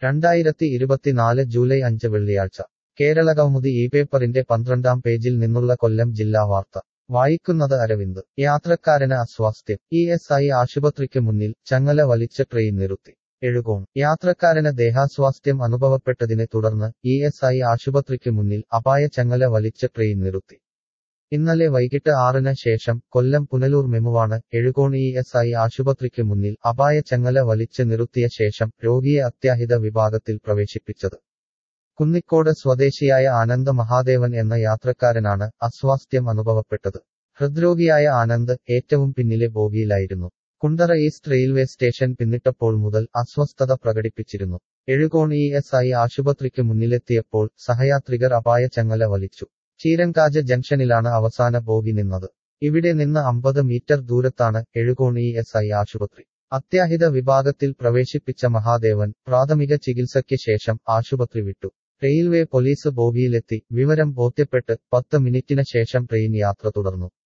രണ്ടായിരത്തി ഇരുപത്തിനാല് ജൂലൈ അഞ്ച് വെള്ളിയാഴ്ച കേരളകൗമുദി ഈ പേപ്പറിന്റെ പന്ത്രണ്ടാം പേജിൽ നിന്നുള്ള കൊല്ലം ജില്ലാ വാർത്ത വായിക്കുന്നത് അരവിന്ദ് യാത്രക്കാരന് അസ്വാസ്ഥ്യം ഇ എസ് ഐ ആശുപത്രിക്ക് മുന്നിൽ ചങ്ങല വലിച്ച ട്രെയിൻ നിർത്തി എഴുകോൺ യാത്രക്കാരന് ദേഹാസ്വാസ്ഥ്യം അനുഭവപ്പെട്ടതിനെ തുടർന്ന് ഇ എസ് ഐ ആശുപത്രിക്ക് മുന്നിൽ അപായ ചങ്ങല വലിച്ച ട്രെയിൻ നിർത്തി ഇന്നലെ വൈകിട്ട് ആറിന് ശേഷം കൊല്ലം പുനലൂർ മെമുവാണ് എഴുകോൺ ഇ എസ് ഐ ആശുപത്രിക്ക് മുന്നിൽ അപായ ചങ്ങല വലിച്ച് നിർത്തിയ ശേഷം രോഗിയെ അത്യാഹിത വിഭാഗത്തിൽ പ്രവേശിപ്പിച്ചത് കുന്നിക്കോട് സ്വദേശിയായ ആനന്ദ് മഹാദേവൻ എന്ന യാത്രക്കാരനാണ് അസ്വാസ്ഥ്യം അനുഭവപ്പെട്ടത് ഹൃദ്രോഗിയായ ആനന്ദ് ഏറ്റവും പിന്നിലെ ബോഗിയിലായിരുന്നു കുണ്ടറ ഈസ്റ്റ് റെയിൽവേ സ്റ്റേഷൻ പിന്നിട്ടപ്പോൾ മുതൽ അസ്വസ്ഥത പ്രകടിപ്പിച്ചിരുന്നു എഴുകോൺ ഇ എസ് ഐ ആശുപത്രിക്ക് മുന്നിലെത്തിയപ്പോൾ സഹയാത്രികർ അപായ ചങ്ങല വലിച്ചു ചീരങ്കാജ് ജംഗ്ഷനിലാണ് അവസാന ബോഗി നിന്നത് ഇവിടെ നിന്ന് അമ്പത് മീറ്റർ ദൂരത്താണ് എഴുകോൺ ഇ എസ് ഐ ആശുപത്രി അത്യാഹിത വിഭാഗത്തിൽ പ്രവേശിപ്പിച്ച മഹാദേവൻ പ്രാഥമിക ചികിത്സയ്ക്ക് ശേഷം ആശുപത്രി വിട്ടു റെയിൽവേ പോലീസ് ബോഗിയിലെത്തി വിവരം ബോധ്യപ്പെട്ട് പത്ത് മിനിറ്റിന് ശേഷം ട്രെയിൻ യാത്ര തുടർന്നു